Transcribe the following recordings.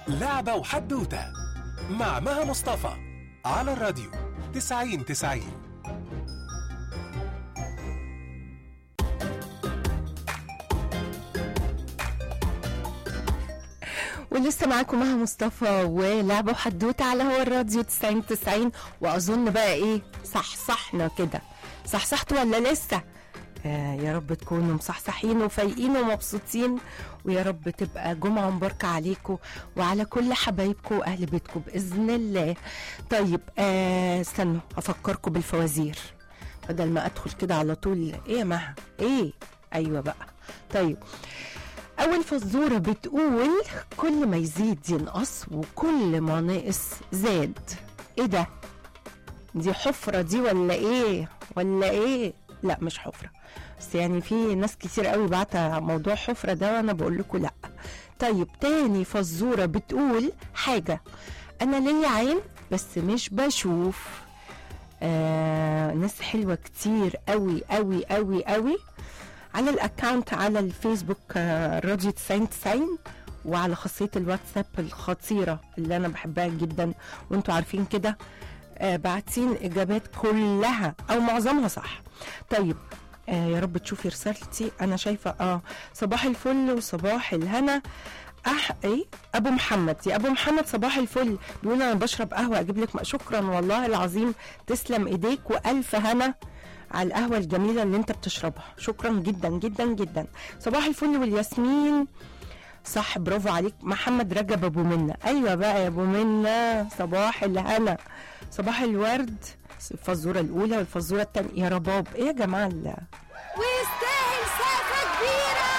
لعبة وحدوتة مع مها مصطفى على الراديو تسعين تسعين ولسه معاكم مها مصطفى ولعبة وحدوتة على هو الراديو 90 90 وأظن بقى إيه صحصحنا كده صحصحتوا ولا لسه؟ آه يا رب تكونوا مصحصحين وفايقين ومبسوطين ويا رب تبقى جمعة مباركة عليكم وعلى كل حبايبكم وأهل بيتكم بإذن الله طيب آه استنوا أفكركم بالفوازير بدل ما أدخل كده على طول إيه يا مها إيه أيوة بقى طيب أول فزورة بتقول كل ما يزيد ينقص وكل ما نقص زاد إيه ده؟ دي حفرة دي ولا إيه؟ ولا إيه؟ لا مش حفرة بس يعني في ناس كتير قوي بعت موضوع حفرة ده وأنا بقول لكم لا طيب تاني فزورة بتقول حاجة أنا ليا عين بس مش بشوف آه ناس حلوة كتير قوي قوي قوي قوي على الاكونت على الفيسبوك آه، راديو 90 90 وعلى خاصية الواتساب الخطيرة اللي أنا بحبها جدا وانتوا عارفين كده آه، باعتين إجابات كلها أو معظمها صح طيب آه يا رب تشوفي رسالتي أنا شايفة آه صباح الفل وصباح الهنا أح إيه أبو محمد يا أبو محمد صباح الفل بيقول أنا بشرب قهوة أجيب لك شكرا والله العظيم تسلم إيديك وألف هنا على القهوة الجميلة اللي انت بتشربها شكرا جدا جدا جدا صباح الفل والياسمين صح برافو عليك محمد رجب ابو منى ايوه بقى يا ابو منى صباح الهنا صباح الورد الفزوره الاولى والفزوره الثانيه يا رباب ايه يا جماعه ال- ويستاهل سقفة كبيرة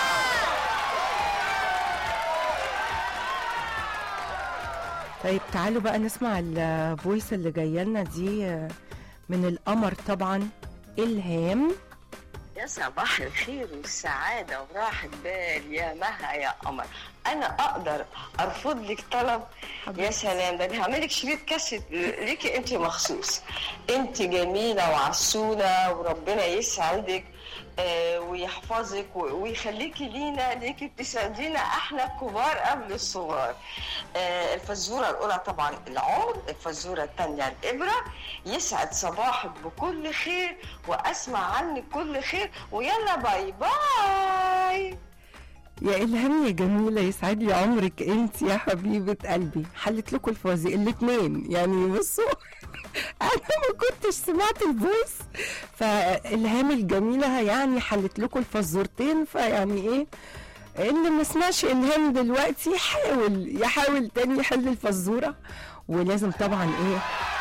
طيب تعالوا بقى نسمع الفويس اللي جايه لنا دي آه، من القمر طبعا الهام يا صباح الخير والسعادة وراحة بال يا مها يا قمر أنا أقدر أرفض لك طلب يا سلام ده أنا هعملك شريط كاسيت ليكي أنت مخصوص أنت جميلة وعسولة وربنا يسعدك آه، ويحفظك و- ويخليكي لينا ليكي بتسعدينا احنا الكبار قبل الصغار آه، الفزوره الاولى طبعا العمر الفزوره الثانيه الابره يسعد صباحك بكل خير واسمع عنك كل خير ويلا باي باي يا الهام يا جميله يسعد لي عمرك انت يا حبيبه قلبي حلت لكم الفوازير الاثنين يعني بصوا انا ما كنتش سمعت الفويس فالهام الجميله يعني حلت لكم الفزورتين فيعني ايه اللي ما سمعش الهام دلوقتي يحاول يحاول تاني يحل الفزوره ولازم طبعا ايه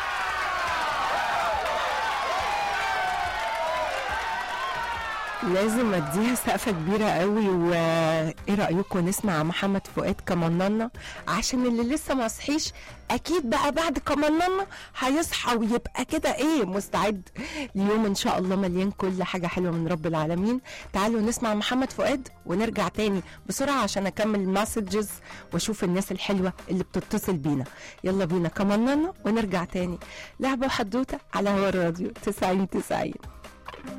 لازم اديها سقفه كبيره قوي وايه رايكم نسمع محمد فؤاد كمننا عشان اللي لسه ما صحيش اكيد بقى بعد كمننا هيصحى ويبقى كده ايه مستعد ليوم ان شاء الله مليان كل حاجه حلوه من رب العالمين تعالوا نسمع محمد فؤاد ونرجع تاني بسرعه عشان اكمل المسجز واشوف الناس الحلوه اللي بتتصل بينا يلا بينا كمننا ونرجع تاني لعبه وحدوته على هوا الراديو 90 90